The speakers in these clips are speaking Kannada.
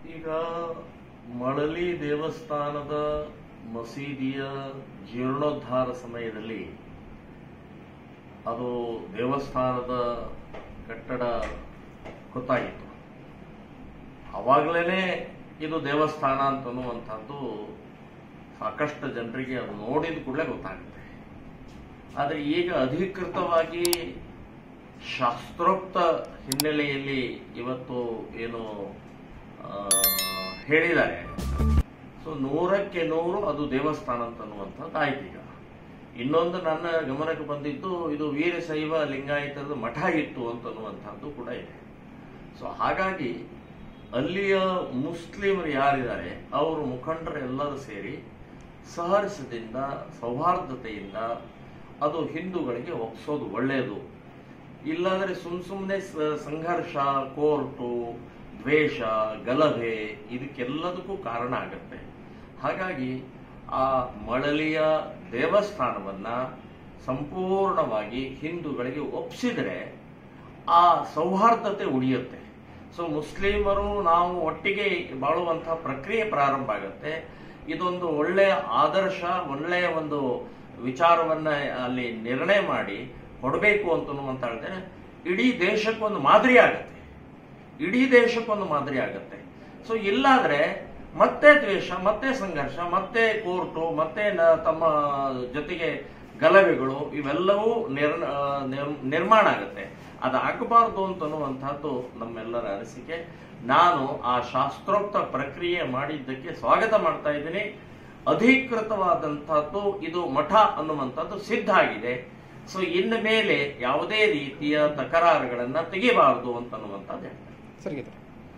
ಈಗ ಮಳಲಿ ದೇವಸ್ಥಾನದ ಮಸೀದಿಯ ಜೀರ್ಣೋದ್ಧಾರ ಸಮಯದಲ್ಲಿ ಅದು ದೇವಸ್ಥಾನದ ಕಟ್ಟಡ ಗೊತ್ತಾಗಿತ್ತು ಅವಾಗಲೇ ಇದು ದೇವಸ್ಥಾನ ಅಂತನ್ನುವಂಥದ್ದು ಸಾಕಷ್ಟು ಜನರಿಗೆ ಅದು ನೋಡಿದ ಕೂಡಲೇ ಗೊತ್ತಾಗುತ್ತೆ ಆದರೆ ಈಗ ಅಧಿಕೃತವಾಗಿ ಶಾಸ್ತ್ರೋಕ್ತ ಹಿನ್ನೆಲೆಯಲ್ಲಿ ಇವತ್ತು ಏನು ಆ, ಹೇಳಿದ್ದಾರೆ ಸೊ ನೂರಕ್ಕೆ ನೂರು ಅದು ದೇವಸ್ಥಾನ ಅಂತನ್ನುವಂಥದ್ದು ಆಯ್ತು ಈಗ ಇನ್ನೊಂದು ನನ್ನ ಗಮನಕ್ಕೆ ಬಂದಿದ್ದು ಇದು ವೀರಶೈವ ಲಿಂಗಾಯತದ ಮಠ ಇತ್ತು ಅಂತನ್ನುವಂಥದ್ದು ಕೂಡ ಇದೆ ಸೊ ಹಾಗಾಗಿ ಅಲ್ಲಿಯ ಮುಸ್ಲಿಮರು ಯಾರಿದ್ದಾರೆ ಅವರು ಮುಖಂಡರೆಲ್ಲರೂ ಸೇರಿ ಸಹರ್ಷದಿಂದ ಸೌಹಾರ್ದತೆಯಿಂದ ಅದು ಹಿಂದೂಗಳಿಗೆ ಒಪ್ಸೋದು ಒಳ್ಳೆಯದು ಇಲ್ಲಾಂದ್ರೆ ಸುಮ್ ಸುಮ್ಮನೆ ಸಂಘರ್ಷ ಕೋರ್ಟು ದ್ವೇಷ ಗಲಭೆ ಇದಕ್ಕೆಲ್ಲದಕ್ಕೂ ಕಾರಣ ಆಗತ್ತೆ ಹಾಗಾಗಿ ಆ ಮಳಲಿಯ ದೇವಸ್ಥಾನವನ್ನ ಸಂಪೂರ್ಣವಾಗಿ ಹಿಂದೂಗಳಿಗೆ ಒಪ್ಸಿದರೆ ಆ ಸೌಹಾರ್ದತೆ ಉಳಿಯುತ್ತೆ ಸೊ ಮುಸ್ಲಿಮರು ನಾವು ಒಟ್ಟಿಗೆ ಬಾಳುವಂತಹ ಪ್ರಕ್ರಿಯೆ ಪ್ರಾರಂಭ ಆಗುತ್ತೆ ಇದೊಂದು ಒಳ್ಳೆಯ ಆದರ್ಶ ಒಳ್ಳೆಯ ಒಂದು ವಿಚಾರವನ್ನ ಅಲ್ಲಿ ನಿರ್ಣಯ ಮಾಡಿ ಕೊಡಬೇಕು ಅಂತ ಹೇಳಿದ್ರೆ ಇಡೀ ದೇಶಕ್ಕೊಂದು ಮಾದರಿ ಆಗತ್ತೆ ಇಡೀ ದೇಶಕ್ಕೊಂದು ಮಾದರಿ ಆಗತ್ತೆ ಸೊ ಇಲ್ಲಾದ್ರೆ ಮತ್ತೆ ದ್ವೇಷ ಮತ್ತೆ ಸಂಘರ್ಷ ಮತ್ತೆ ಕೋರ್ಟು ಮತ್ತೆ ನ- ತಮ್ಮ ಜೊತೆಗೆ ಗಲಭೆಗಳು ಇವೆಲ್ಲವೂ ನಿರ್ ಆ, ನಿರ್- ನಿರ್ಮಾಣ ಆಗುತ್ತೆ ಅದಾಗಬಾರ್ದು ಅಂತನ್ನುವಂತಹದ್ದು ನಮ್ಮೆಲ್ಲರ ಅನಿಸಿಕೆ ನಾನು ಆ ಶಾಸ್ತ್ರೋಕ್ತ ಪ್ರಕ್ರಿಯೆ ಮಾಡಿದ್ದಕ್ಕೆ ಸ್ವಾಗತ ಮಾಡ್ತಾ ಇದ್ದೀನಿ ಅಧಿಕೃತವಾದಂತಹದ್ದು ಇದು ಮಠ ಅನ್ನುವಂಥದ್ದು ಸಿದ್ಧ ಆಗಿದೆ ಸೊ ಇನ್ನು ಮೇಲೆ ಯಾವುದೇ ರೀತಿಯ ತಕರಾರುಗಳನ್ನ ತೆಗಿಬಾರದು ಅಂತನ್ನುವಂಥದ್ದು ಹೇಳ್ತಾರೆ ಸರಿಗಿದೆ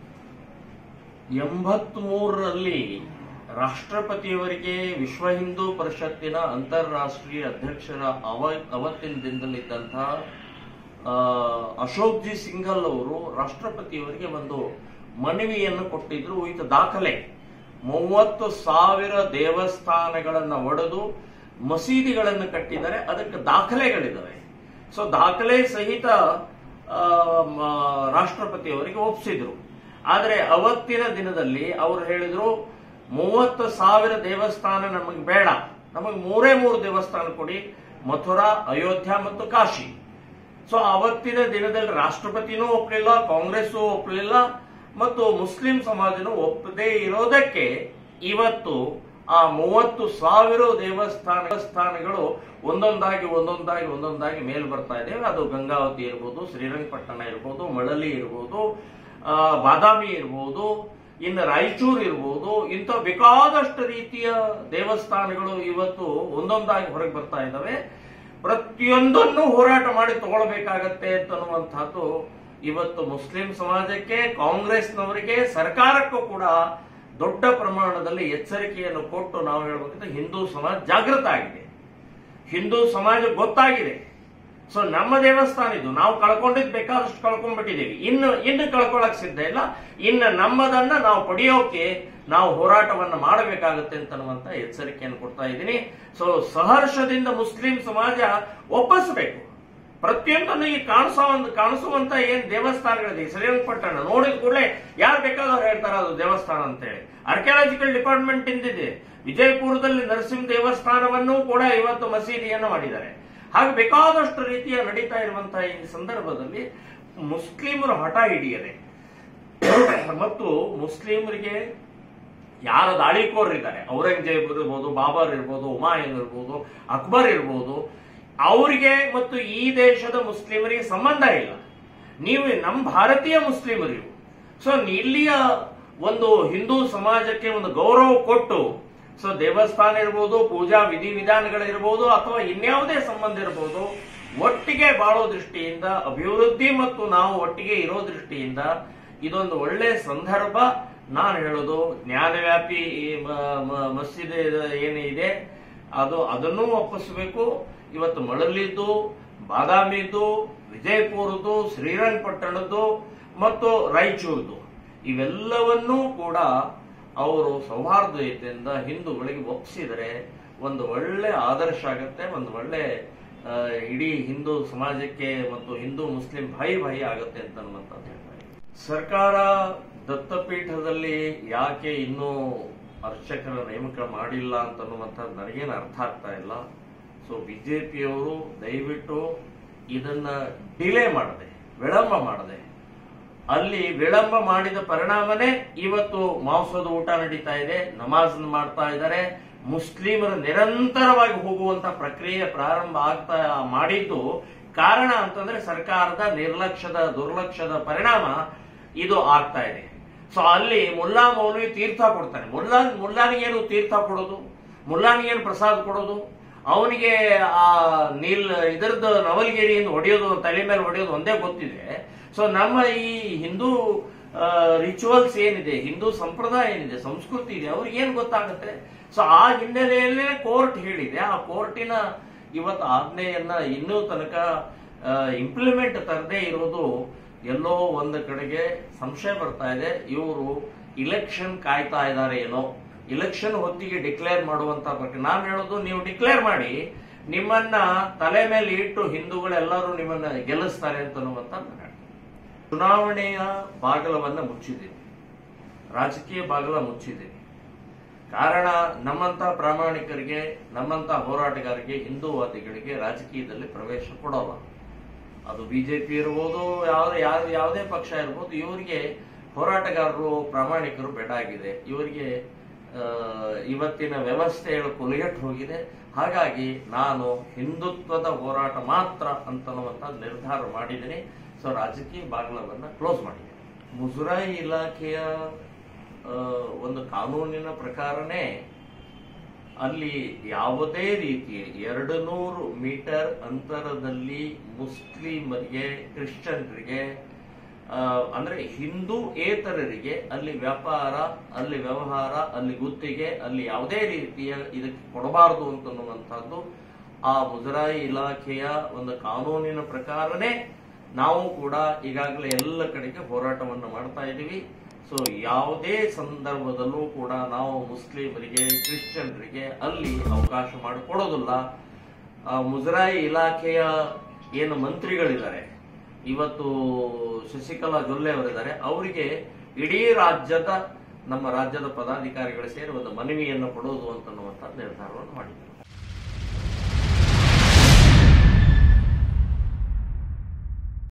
ಎಂಬತ್ ಮೂರರಲ್ಲಿ ರಾಷ್ಟ್ರಪತಿಯವರಿಗೆ ವಿಶ್ವ ಹಿಂದೂ ಪರಿಷತ್ತಿನ ಅಂತಾರಾಷ್ಟ್ರೀಯ ಅಧ್ಯಕ್ಷರ ಅವ ಅವತ್ತಿನ ದಿನದಲ್ಲಿದ್ದಂತಹ ಆ, ಅಶೋಕ್ ಜಿ ಸಿಂಘಲ್ ಅವರು ರಾಷ್ಟ್ರಪತಿಯವರಿಗೆ ಒಂದು ಮನವಿಯನ್ನು ಕೊಟ್ಟಿದ್ರು ವಿತ್ ದಾಖಲೆ ಮೂವತ್ತು ಸಾವಿರ ದೇವಸ್ಥಾನಗಳನ್ನ ಒಡೆದು ಮಸೀದಿಗಳನ್ನು ಕಟ್ಟಿದ್ದಾರೆ ಅದಕ್ಕೆ ದಾಖಲೆಗಳಿದ್ದಾವೆ ಸೊ ದಾಖಲೆ ಸಹಿತ ಆ, ಮ- ರಾಷ್ಟ್ರಪತಿಯವರಿಗೆ ಒಪ್ಪಿಸಿದ್ರು ಆದರೆ ಅವತ್ತಿನ ದಿನದಲ್ಲಿ ಅವರು ಹೇಳಿದ್ರು ಮೂವತ್ತು ಸಾವಿರ ದೇವಸ್ಥಾನ ನಮಗೆ ಬೇಡ ನಮಗೆ ಮೂರೇ ಮೂರು ದೇವಸ್ಥಾನ ಕೊಡಿ ಮಥುರಾ ಅಯೋಧ್ಯ ಮತ್ತು ಕಾಶಿ ಸೊ ಅವತ್ತಿನ ದಿನದಲ್ಲಿ ರಾಷ್ಟ್ರಪತಿನೂ ಒಪ್ಪಲಿಲ್ಲ ಕಾಂಗ್ರೆಸ್ ಒಪ್ಪಲಿಲ್ಲ ಮತ್ತು ಮುಸ್ಲಿಂ ಸಮಾಜನೂ ಒಪ್ಪದೇ ಇರೋದಕ್ಕೆ ಇವತ್ತು ಆ ಮೂವತ್ತು ಸಾವಿರ ದೇವಸ್ಥಾನ ದೇವಸ್ಥಾನಗಳು ಒಂದೊಂದಾಗಿ ಒಂದೊಂದಾಗಿ ಒಂದೊಂದಾಗಿ ಮೇಲ್ ಬರ್ತಾ ಇದ್ದೇವೆ ಅದು ಗಂಗಾವತಿ ಇರ್ಬೋದು ಶ್ರೀರಂಗಪಟ್ಟಣ ಇರ್ಬೋದು ಮಳಲಿ ಇರ್ಬೋದು ಆ, ಬಾದಾಮಿ ಇರ್ಬೋದು ಇನ್ನು ರಾಯಚೂರು ಇರ್ಬೋದು ಇಂಥ ಬೇಕಾದಷ್ಟು ರೀತಿಯ ದೇವಸ್ಥಾನಗಳು ಇವತ್ತು ಒಂದೊಂದಾಗಿ ಹೊರಗೆ ಬರ್ತಾ ಇದ್ದಾವೆ ಪ್ರತಿಯೊಂದನ್ನು ಹೋರಾಟ ಮಾಡಿ ತಗೊಳ್ಬೇಕಾಗತ್ತೆ ಅಂತನ್ನುವಂತಹದ್ದು ಇವತ್ತು ಮುಸ್ಲಿಂ ಸಮಾಜಕ್ಕೆ ಕಾಂಗ್ರೆಸ್ನವರಿಗೆ ಸರ್ಕಾರಕ್ಕೂ ಕೂಡ ದೊಡ್ಡ ಪ್ರಮಾಣದಲ್ಲಿ ಎಚ್ಚರಿಕೆಯನ್ನು ಕೊಟ್ಟು ನಾವು ಹೇಳ್ಬೇಕಂದ್ರೆ ಹಿಂದೂ ಸಮಾಜ ಜಾಗೃತ ಆಗಿದೆ ಹಿಂದೂ ಸಮಾಜ ಗೊತ್ತಾಗಿದೆ ಸೊ ನಮ್ಮ ದೇವಸ್ಥಾನ ಇದು ನಾವು ಕಳ್ಕೊಂಡಿದ್ ಬೇಕಾದಷ್ಟು ಕಳ್ಕೊಂಡ್ಬಿಟ್ಟಿದ್ದೀವಿ ಇನ್ನು ಇನ್ನು ಕಳ್ಕೊಳಕ್ ಸಿದ್ಧ ಇಲ್ಲ ಇನ್ನು ನಮ್ಮದನ್ನ ನಾವು ಪಡೆಯೋಕೆ ನಾವು ಹೋರಾಟವನ್ನ ಮಾಡಬೇಕಾಗುತ್ತೆ ಅಂತನ್ನುವಂತ ಎಚ್ಚರಿಕೆಯನ್ನು ಕೊಡ್ತಾ ಇದ್ದೀನಿ ಸೊ ಸಹರ್ಷದಿಂದ ಮುಸ್ಲಿಂ ಸಮಾಜ ಒಪ್ಪಿಸಬೇಕು ಪ್ರತಿಯೊಂದನ್ನು ಈ ಕಾಣಿಸೋ ಕಾಣಿಸುವಂತ ಏನ್ ದೇವಸ್ಥಾನಗಳಿದೆ ಶ್ರೀರಂಗಪಟ್ಟಣ ನೋಡಿದ ಕೂಡಲೇ ಯಾರು ಬೇಕಾದವ್ರು ಹೇಳ್ತಾರೆ ಅದು ದೇವಸ್ಥಾನ ಅಂತ ಹೇಳಿ ಆರ್ಕಿಯಾಲಜಿಕಲ್ ಡಿಪಾರ್ಟ್ಮೆಂಟ್ ಇಂದಿದೆ ವಿಜಯಪುರದಲ್ಲಿ ನರಸಿಂಹ ದೇವಸ್ಥಾನವನ್ನು ಕೂಡ ಇವತ್ತು ಮಸೀದಿಯನ್ನು ಮಾಡಿದ್ದಾರೆ ಹಾಗೆ ಬೇಕಾದಷ್ಟು ರೀತಿಯ ನಡೀತಾ ಇರುವಂತಹ ಈ ಸಂದರ್ಭದಲ್ಲಿ ಮುಸ್ಲಿಮರು ಹಠ ಹಿಡಿಯದೆ ಮತ್ತು ಮುಸ್ಲಿಮರಿಗೆ ಯಾರ ದಾಳಿಕೋರರಿದ್ದಾರೆ ಔರಂಗಜೇಬ್ ಇರ್ಬೋದು ಬಾಬರ್ ಇರ್ಬೋದು ಹುಮಾಯೂನ್ ಇರ್ಬೋದು ಅಕ್ಬರ್ ಇರ್ಬೋದು ಅವರಿಗೆ ಮತ್ತು ಈ ದೇಶದ ಮುಸ್ಲಿಮರಿಗೆ ಸಂಬಂಧ ಇಲ್ಲ ನೀವು ನಮ್ಮ ಭಾರತೀಯ ಮುಸ್ಲಿಮರು ಸೊ ಇಲ್ಲಿಯ ಒಂದು ಹಿಂದೂ ಸಮಾಜಕ್ಕೆ ಒಂದು ಗೌರವ ಕೊಟ್ಟು ಸೊ ದೇವಸ್ಥಾನ ಇರ್ಬೋದು ಪೂಜಾ ವಿಧಿವಿಧಾನಗಳಿರ್ಬೋದು ಅಥವಾ ಇನ್ಯಾವುದೇ ಸಂಬಂಧ ಇರ್ಬೋದು ಒಟ್ಟಿಗೆ ಬಾಳೋ ದೃಷ್ಟಿಯಿಂದ ಅಭಿವೃದ್ಧಿ ಮತ್ತು ನಾವು ಒಟ್ಟಿಗೆ ಇರೋ ದೃಷ್ಟಿಯಿಂದ ಇದೊಂದು ಒಳ್ಳೆ ಸಂದರ್ಭ ನಾನು ಹೇಳೋದು ಜ್ಞಾನವ್ಯಾಪಿ ಈ ಮ- ಮ- ಮಸೀದಿ ಏನಿದೆ ಅದು ಅದನ್ನೂ ಒಪ್ಪಿಸಬೇಕು ಇವತ್ತು ಮಳಲಿದ್ದು ಬಾದಾಮಿದ್ದು ವಿಜಯಪುರದ್ದು ಶ್ರೀರಂಗಪಟ್ಟಣದ್ದು ಮತ್ತು ರಾಯಚೂರ್ದು ಇವೆಲ್ಲವನ್ನೂ ಕೂಡ ಅವರು ಸೌಹಾರ್ದತೆಯಿಂದ ಹಿಂದೂಗಳಿಗೆ ಒಪ್ಪಿಸಿದರೆ ಒಂದು ಒಳ್ಳೆ ಆದರ್ಶ ಆಗತ್ತೆ ಒಂದು ಒಳ್ಳೆ ಆ, ಇಡೀ ಹಿಂದೂ ಸಮಾಜಕ್ಕೆ ಮತ್ತು ಹಿಂದೂ ಮುಸ್ಲಿಂ ಭಾಯಿ ಭಾಯಿ ಆಗತ್ತೆ ಅಂತ ಅನ್ನುವಂಥದ್ದು ಹೇಳ್ತಾರೆ ಸರ್ಕಾರ ದತ್ತಪೀಠದಲ್ಲಿ ಯಾಕೆ ಇನ್ನೂ ಅರ್ಚಕರ ನೇಮಕ ಮಾಡಿಲ್ಲ ಅಂತನ್ನುವಂಥದ್ದು ನನಗೇನು ಅರ್ಥ ಆಗ್ತಾ ಇಲ್ಲ ಸೊ ಬಿಜೆಪಿಯವರು ದಯವಿಟ್ಟು ಇದನ್ನ ಡಿಲೇ ಮಾಡದೆ ವಿಳಂಬ ಮಾಡದೆ ಅಲ್ಲಿ ವಿಳಂಬ ಮಾಡಿದ ಪರಿಣಾಮನೇ ಇವತ್ತು ಮಾಂಸದ ಊಟ ನಡೀತಾ ಇದೆ ನಮಾಜ್ ಮಾಡ್ತಾ ಇದ್ದಾರೆ ಮುಸ್ಲಿಮರು ನಿರಂತರವಾಗಿ ಹೋಗುವಂತ ಪ್ರಕ್ರಿಯೆ ಪ್ರಾರಂಭ ಆಗ್ತಾ ಮಾಡಿದ್ದು ಕಾರಣ ಅಂತಂದ್ರೆ ಸರ್ಕಾರದ ನಿರ್ಲಕ್ಷ್ಯದ ದುರ್ಲಕ್ಷ್ಯದ ಪರಿಣಾಮ ಇದು ಆಗ್ತಾ ಇದೆ ಸೊ ಅಲ್ಲಿ ಮುಲ್ಲಾ ಮೌಲ್ವಿ ತೀರ್ಥ ಕೊಡ್ತಾನೆ ಮುಲ್ಲಾ ಮುಲ್ಲಾನಿಗೇನು ತೀರ್ಥ ಕೊಡೋದು ಮುಲ್ಲಾನಿಗೇನು ಪ್ರಸಾದ ಕೊಡೋದು ಅವನಿಗೆ ಆ ನೀಲ್ ಇದರದ್ದು ನವಲಗಿರಿಯಿಂದ ಹೊಡೆಯೋದು ತಲೆ ಮೇಲೆ ಹೊಡೆಯೋದು ಒಂದೇ ಗೊತ್ತಿದೆ ಸೊ ನಮ್ಮ ಈ ಹಿಂದೂ ರಿಚುವಲ್ಸ್ ಏನಿದೆ ಹಿಂದೂ ಸಂಪ್ರದಾಯ ಏನಿದೆ ಸಂಸ್ಕೃತಿ ಇದೆ ಅವ್ರಿಗೆ ಏನ್ ಗೊತ್ತಾಗುತ್ತೆ ಸೊ ಆ ಹಿನ್ನೆಲೆಯಲ್ಲೇ ಕೋರ್ಟ್ ಹೇಳಿದೆ ಆ ಕೋರ್ಟಿನ ಇವತ್ತು ಆಜ್ಞೆಯನ್ನ ಇನ್ನೂ ತನಕ ಇಂಪ್ಲಿಮೆಂಟ್ ತರದೇ ಇರೋದು ಎಲ್ಲೋ ಒಂದು ಕಡೆಗೆ ಸಂಶಯ ಬರ್ತಾ ಇದೆ ಇವರು ಇಲೆಕ್ಷನ್ ಕಾಯ್ತಾ ಇದ್ದಾರೆ ಏನೋ ಇಲೆಕ್ಷನ್ ಹೊತ್ತಿಗೆ ಡಿಕ್ಲೇರ್ ಮಾಡುವಂತ ಬಗ್ಗೆ ನಾನು ಹೇಳೋದು ನೀವು ಡಿಕ್ಲೇರ್ ಮಾಡಿ ನಿಮ್ಮನ್ನ ತಲೆ ಮೇಲೆ ಇಟ್ಟು ಹಿಂದೂಗಳೆಲ್ಲರೂ ನಿಮ್ಮನ್ನ ಗೆಲ್ಲಿಸ್ತಾರೆ ಅಂತ ಅನ್ನುವಂತ ನಾನು ಹೇಳ್ತೀನಿ. ಚುನಾವಣೆಯ ಬಾಗಲವನ್ನ ಮುಚ್ಚಿದ್ದೀವಿ ರಾಜಕೀಯ ಬಾಗಲ ಮುಚ್ಚಿದ್ದೀವಿ ಕಾರಣ ನಮ್ಮಂತ ಪ್ರಾಮಾಣಿಕರಿಗೆ ನಮ್ಮಂತ ಹೋರಾಟಗಾರರಿಗೆ ಹಿಂದೂವಾದಿಗಳಿಗೆ ರಾಜಕೀಯದಲ್ಲಿ ಪ್ರವೇಶ ಕೊಡೋಲ್ಲ ಅದು ಬಿಜೆಪಿ ಇರ್ಬೋದು ಯಾವ್ದು ಯಾವ್ದು ಯಾವುದೇ ಪಕ್ಷ ಇರ್ಬೋದು ಇವರಿಗೆ ಹೋರಾಟಗಾರರು ಪ್ರಾಮಾಣಿಕರು ಬೇಡ ಆಗಿದೆ ಇವರಿಗೆ ಆ, ಇವತ್ತಿನ ವ್ಯವಸ್ಥೆಗಳು ಕೊಲೆಗೆಟ್ಟು ಹೋಗಿದೆ ಹಾಗಾಗಿ ನಾನು ಹಿಂದುತ್ವದ ಹೋರಾಟ ಮಾತ್ರ ಅಂತನ್ನುವಂತ ನಿರ್ಧಾರ ಮಾಡಿದ್ದೀನಿ ಸೊ ರಾಜಕೀಯ ಬಾಗಿಲವನ್ನ ಕ್ಲೋಸ್ ಮಾಡಿದ್ದೀನಿ ಮುಜರಾಯಿ ಇಲಾಖೆಯ ಆ, ಒಂದು ಕಾನೂನಿನ ಪ್ರಕಾರನೇ ಅಲ್ಲಿ ಯಾವುದೇ ರೀತಿಯ ಎರಡು ನೂರು ಮೀಟರ್ ಅಂತರದಲ್ಲಿ ಮುಸ್ಲಿಮರಿಗೆ ಕ್ರಿಶ್ಚಿಯನ್ರಿಗೆ ಆ, ಅಂದ್ರೆ ಹಿಂದೂ ಏತರರಿಗೆ ಅಲ್ಲಿ ವ್ಯಾಪಾರ ಅಲ್ಲಿ ವ್ಯವಹಾರ ಅಲ್ಲಿ ಗುತ್ತಿಗೆ ಅಲ್ಲಿ ಯಾವುದೇ ರೀತಿಯ ಇದಕ್ಕೆ ಕೊಡಬಾರದು ಅಂತನ್ನುವಂಥದ್ದು ಆ ಮುಜರಾಯಿ ಇಲಾಖೆಯ ಒಂದು ಕಾನೂನಿನ ಪ್ರಕಾರನೇ ನಾವು ಕೂಡ ಈಗಾಗಲೇ ಎಲ್ಲ ಕಡೆಗೆ ಹೋರಾಟವನ್ನು ಮಾಡ್ತಾ ಇದ್ದೀವಿ ಸೊ ಯಾವುದೇ ಸಂದರ್ಭದಲ್ಲೂ ಕೂಡ ನಾವು ಮುಸ್ಲಿಮರಿಗೆ ಕ್ರಿಶ್ಚಿಯನ್ರಿಗೆ ಅಲ್ಲಿ ಅವಕಾಶ ಮಾಡಿಕೊಡೋದಿಲ್ಲ ಆ, ಮುಜರಾಯಿ ಇಲಾಖೆಯ ಏನು ಮಂತ್ರಿಗಳಿದ್ದಾರೆ ಇವತ್ತು ಶಶಿಕಲಾ ಜೊಲ್ಲೆ ಅವರಿದ್ದಾರೆ ಅವರಿಗೆ ಇಡೀ ರಾಜ್ಯದ ನಮ್ಮ ರಾಜ್ಯದ ಪದಾಧಿಕಾರಿಗಳು ಸೇರಿ ಒಂದು ಮನವಿಯನ್ನು ಕೊಡೋದು ಅಂತನ್ನುವಂಥ ನಿರ್ಧಾರವನ್ನು ಮಾಡಿದ್ದಾರೆ